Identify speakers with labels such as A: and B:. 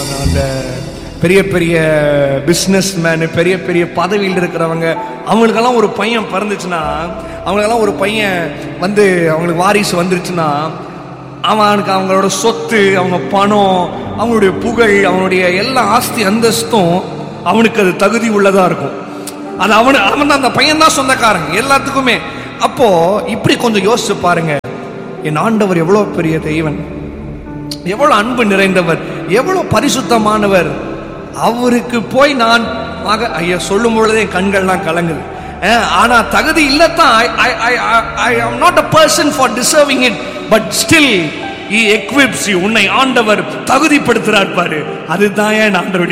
A: சொல்லுவாங்க அந்த பெரிய பெரிய பிஸ்னஸ் மேனு பெரிய பெரிய பதவியில் இருக்கிறவங்க அவங்களுக்கெல்லாம் ஒரு பையன் பிறந்துச்சுன்னா அவங்களுக்கெல்லாம் ஒரு பையன் வந்து அவங்களுக்கு வாரிசு வந்துருச்சுன்னா அவனுக்கு அவங்களோட சொத்து அவங்க பணம் அவங்களுடைய புகழ் அவனுடைய எல்லா ஆஸ்தி அந்தஸ்தும் அவனுக்கு அது தகுதி உள்ளதா இருக்கும் அது அவனு அவன் தான் அந்த பையன் தான் சொந்தக்காரன் எல்லாத்துக்குமே அப்போ இப்படி கொஞ்சம் யோசிச்சு பாருங்க என் ஆண்டவர் எவ்வளவு பெரிய தெய்வன் எவ்வளவு அன்பு நிறைந்தவர் எவ்வளவு பரிசுத்தமானவர் அவருக்கு போய் நான் மக ஐயா சொல்லும் பொழுதே என் கண்கள்லாம் கலங்குது அஹ், ஆனா தகுதி இல்லத்தான் I am not a person for deserving it but still equips you உன்னை ஆண்டவர் தகுதிப்படுத்துறார் பாரு அதுதான் என் ஆண்டவருடைய